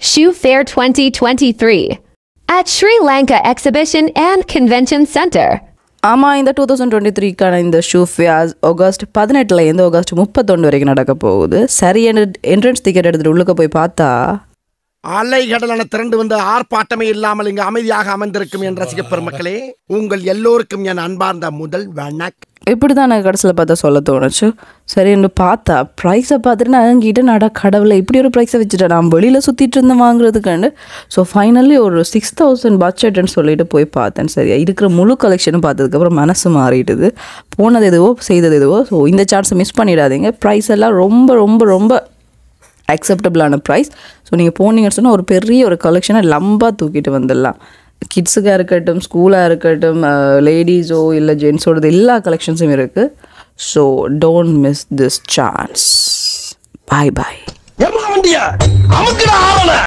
Shoe Fair 2023 at Sri Lanka Exhibition and Convention Center. ஆமாம் இந்த two thousand twenty த்ரீக்கான இந்த ஷூ ஃபேர்ஸ் ஆகஸ்ட் பதினெட்டுலேருந்து ஆகஸ்ட் முப்பத்தொன்று வரைக்கும் நடக்க போகுது சரி என்ட்ரன்ஸ் டிக்கெட் எடுத்துகிட்டு உள்ளுக்க போய் பார்த்தா அலைகடலான திரண்டு வந்து ஆர்ப்பாட்டமே இல்லாமல் இங்கு அமைதியாக அமர்ந்திருக்கும் என் ரசிக பெருமக்களே உங்கள் எல்லோருக்கும் என் அன்பார்ந்த முதல் வணக் இப்படி தான் எனக்கு கடைசியில் பார்த்தா சொல்ல தோணுச்சு சரின்னு பார்த்தா ப்ரைஸை பார்த்துட்டு நான் என்கிட்ட நட கடவுளை இப்படி ஒரு ப்ரைஸை வச்சுட்டேன் நான் வெளியில் சுற்றிட்டு இருந்தேன் வாங்குறதுக்காண்டு ஸோ ஃபைனலி ஒரு சிக்ஸ் தௌசண்ட் பட்ஜெட்னு சொல்லிட்டு போய் பார்த்தேன் சரியா இருக்கிற முழு கலெக்ஷனும் பார்த்ததுக்கப்புறம் மனசு மாறிட்டுது போனது எதுவோ செய்தது எதுவோ ஸோ இந்த சான்ஸை மிஸ் பண்ணிடாதீங்க ப்ரைஸ் எல்லாம் ரொம்ப ரொம்ப ரொம்ப அக்செப்டபிளான ப்ரைஸ் ஸோ நீங்கள் போனீங்கன்னு சொன்னால் ஒரு பெரிய ஒரு கலெக்ஷனை லம்பாக தூக்கிட்டு வந்துடலாம் கிட்ஸுக்காக இருக்கட்டும் ஸ்கூலாக இருக்கட்டும் லேடிஸோ இல்லை ஜென்ஸோடது எல்லா கலெக்ஷன்ஸும் இருக்குது so don't miss this chance bye bye ஏமா வண்டிய அமுக்குடா ஆவல